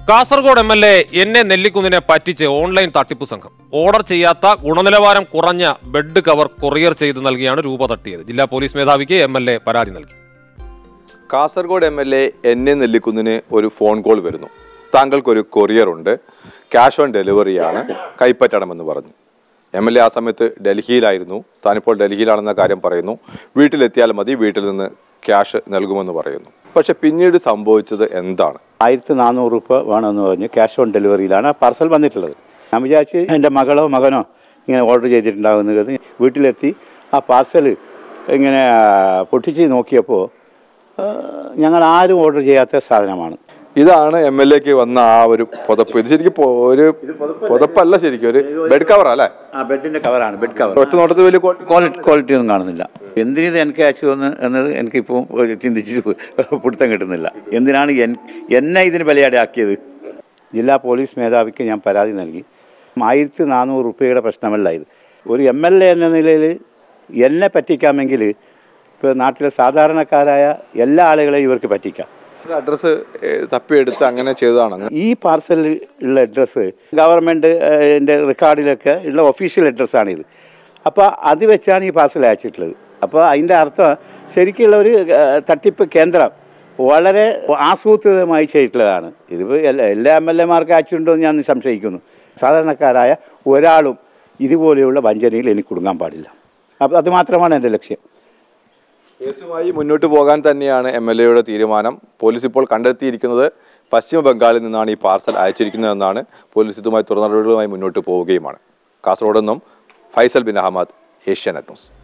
Kasaragod M L A എന്നെ നെല്ലിക്കുന്നിനെ പറ്റിച്ച് online തട്ടിപ്പ് സംഘം ഓർഡർ ചെയ്യാത്ത ഗുണനിലവാരം കുറഞ്ഞ ബെഡ് കവർ കൊറിയർ ചെയ്ത് നൽകിയാണ് രൂപ തട്ടിയത് ജില്ലാ പോലീസ് മേധാവിക്ക് എം എൽ എ പരാതി നൽകി Kasaragod M L A N A നെല്ലിക്കുന്നിന് ഒരു ഫോൺ കോൾ വരുന്നു താങ്കൾക്കൊരു കൊറിയർ ഉണ്ട് ക്യാഷ് ഓൺ ഡെലിവറിയാണ് കൈപ്പറ്റണമെന്ന് പറഞ്ഞു എം എൽ എ ആ സമയത്ത് ഡൽഹിയിലായിരുന്നു താനിപ്പോൾ ഡൽഹിയിലാണെന്ന കാര്യം പറയുന്നു വീട്ടിലെത്തിയാൽ മതി വീട്ടിൽ നിന്ന് ക്യാഷ് നൽകുമെന്ന് പറയുന്നു പക്ഷെ പിന്നീട് സംഭവിച്ചത് എന്താണ് ആയിരത്തി നാനൂറ് രൂപ വേണമെന്ന് പറഞ്ഞ് ക്യാഷ് ഓൺ ഡെലിവറിയിലാണ് ആ പാർസൽ വന്നിട്ടുള്ളത് ഞാൻ വിചാരിച്ച് എൻ്റെ മകളോ മകനോ ഇങ്ങനെ ഓർഡർ ചെയ്തിട്ടുണ്ടാകുന്ന കരുതി വീട്ടിലെത്തി ആ പാർസൽ ഇങ്ങനെ പൊട്ടിച്ച് നോക്കിയപ്പോൾ ആ, ഞങ്ങൾ ആരും ഓർഡർ ചെയ്യാത്ത സാധനമാണ് ഇതാണ് എം എൽ എക്ക് വന്ന ആ ഒരു പുതപ്പ് ഇത് ശരിക്കും പൊ- ഒരു പുതപ്പല്ല ശരിക്കും ഒരു ബെഡ് കവർ അല്ലേ ആ ബെഡിൻ്റെ കവറാണ് ബെഡ് കവർ ഒറ്റ നോട്ടത്തിൽ വലിയ ക്വാ- ക്വാളിറ്റി ക്വാളിറ്റി ഒന്നും കാണുന്നില്ല എന്തിനിത് എനിക്ക് അയച്ചു തന്നു എന്നത് എനിക്കിപ്പോൾ ചിന്തിച്ച് പിടുത്തം കിട്ടുന്നില്ല എന്തിനാണ് എൻ എന്നെ ഇതിന് ബലിയാടാക്കിയത് ജില്ലാ പോലീസ് മേധാവിക്ക് ഞാൻ പരാതി നൽകി ആയിരത്തി നാനൂറ് റുപ്യയുടെ പ്രശ്നമല്ല ഇത് ഒരു എം എൽ എ എന്ന നിലയിൽ എന്നെ പറ്റിക്കാമെങ്കിൽ ഇപ്പോൾ നാട്ടിലെ സാധാരണക്കാരായ എല്ലാ ആളുകളെയും ഇവർക്ക് പറ്റിക്കാം അഡ്രസ്സ് തപ്പിയെടുത്ത് അങ്ങനെ ചെയ്തതാണ് ഈ പാർസലിൽ ഉള്ള അഡ്രസ്സ് ഗവൺമെൻറ് എൻ്റെ റെക്കോർഡിലൊക്കെ ഉള്ള ഒഫീഷ്യൽ അഡ്രസ്സാണിത് അപ്പോൾ അത് വെച്ചാണ് ഈ പാർസൽ അയച്ചിട്ടുള്ളത് അപ്പോൾ അതിൻ്റെ അർത്ഥം ശരിക്കുള്ള ഒരു ഏഹ്, തട്ടിപ്പ് കേന്ദ്രം വളരെ ആസൂത്രിതമായി ചെയ്തിട്ടുള്ളതാണ് ഇതിപ്പോൾ എല്ലാ എല്ലാ എം എൽ എമാർക്ക് അയച്ചിട്ടുണ്ടോ എന്ന് ഞാൻ സംശയിക്കുന്നു സാധാരണക്കാരായ ഒരാളും ഇതുപോലെയുള്ള വഞ്ചനയിൽ എനിക്ക് കുടുങ്ങാൻ പാടില്ല അപ്പോൾ അത് മാത്രമാണ് എൻ്റെ ലക്ഷ്യം കേസുമായി മുന്നോട്ട് പോകാൻ തന്നെയാണ് എം എൽ എയുടെ തീരുമാനം പോലീസ് ഇപ്പോൾ കണ്ടെത്തിയിരിക്കുന്നത് പശ്ചിമ ബംഗാളിൽ നിന്നാണ് ഈ പാർസൽ അയച്ചിരിക്കുന്നതെന്നാണ് പോലീസ് ഇതുമായി തുറന്നടപടികളുമായി മുന്നോട്ട് പോവുകയുമാണ് കാസർഗോഡ് നിന്നും ഫൈസൽ ബിൻ അഹമ്മദ് ഏഷ്യാനെറ്റ് ന്യൂസ്